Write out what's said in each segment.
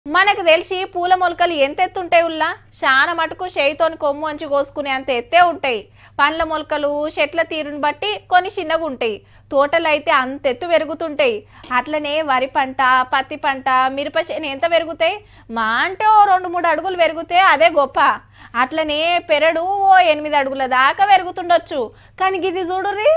మనకు తెలిసి పూల మొలకలు ఎంత ఎత్తుంటాయి ఉల్లా చాలా మటుకు చేయితోని కొమ్ము అంచి కోసుకునే అంత ఎత్తే ఉంటాయి పండ్ల మొలకలు చెట్ల తీరుని బట్టి కొన్ని చిన్నగా ఉంటాయి తోటలు అయితే అంత ఎత్తు పెరుగుతుంటాయి అట్లనే వరి పంట పత్తి పంట మిరప చేను ఎంత పెరుగుతాయి మా అంటే ఓ రెండు మూడు అడుగులు పెరిగితే అదే గొప్ప అట్లనే పెరడు ఓ ఎనిమిది అడుగుల దాకా పెరుగుతుండొచ్చు కానీ ఇది చూడుర్రి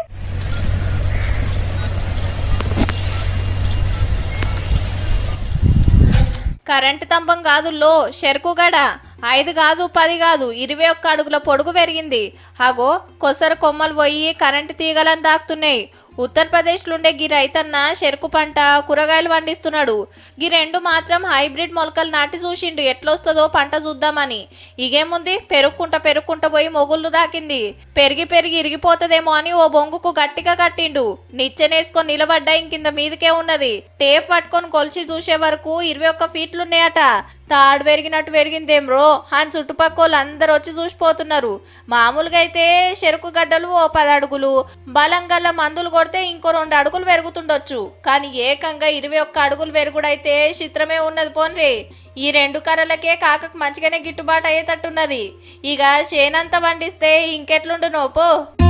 కరెంటు స్తంభం గాజుల్లో చెరుకుగడ ఐదు కాదు పది కాదు ఇరవై ఒక్క అడుగుల పొడుగు పెరిగింది అగో కొసర కొమ్మలు పోయి కరెంటు తీగలను దాక్కుతున్నాయి ఉత్తరప్రదేశ్లో ఉండే గీ రైతన్న చెరుకు పంట కూరగాయలు పండిస్తున్నాడు గీ రెండు మాత్రం హైబ్రిడ్ మొలకలు నాటి చూసిండు ఎట్లొస్తుందో పంట చూద్దామని ఇగేముంది పెరుక్కుంట పెరుక్కుంట పోయి మొగుళ్ళు దాకింది పెరిగి పెరిగి ఇరిగిపోతదేమో అని ఓ బొంగుకు గట్టిగా కట్టిండు నిచ్చెనేసుకొని నిలబడ్డా ఇంకింద మీదకే ఉన్నది టేప్ పట్టుకొని కొలిచి చూసే వరకు ఇరవై ఒక్క ఫీట్లున్నాయట తాడు పెరిగినట్టు పెరిగిందేం రో అని చుట్టుపక్కల వాళ్ళు అందరు వచ్చి చూసిపోతున్నారు మామూలుగా అయితే చెరుకు గడ్డలు ఓ పది అడుగులు బలం గల్ల మందులు కొడితే ఇంకో రెండు అడుగులు పెరుగుతుండొచ్చు కానీ ఏకంగా ఇరవై ఒక్క అడుగులు పెరుగుడైతే చిత్రమే ఉన్నది పోన్రి ఈ రెండు కర్రలకే కాకకు మంచిగానే గిట్టుబాటు అయ్యేటట్టున్నది ఇక చేనంతా పండిస్తే ఇంకెట్లుండు నోపు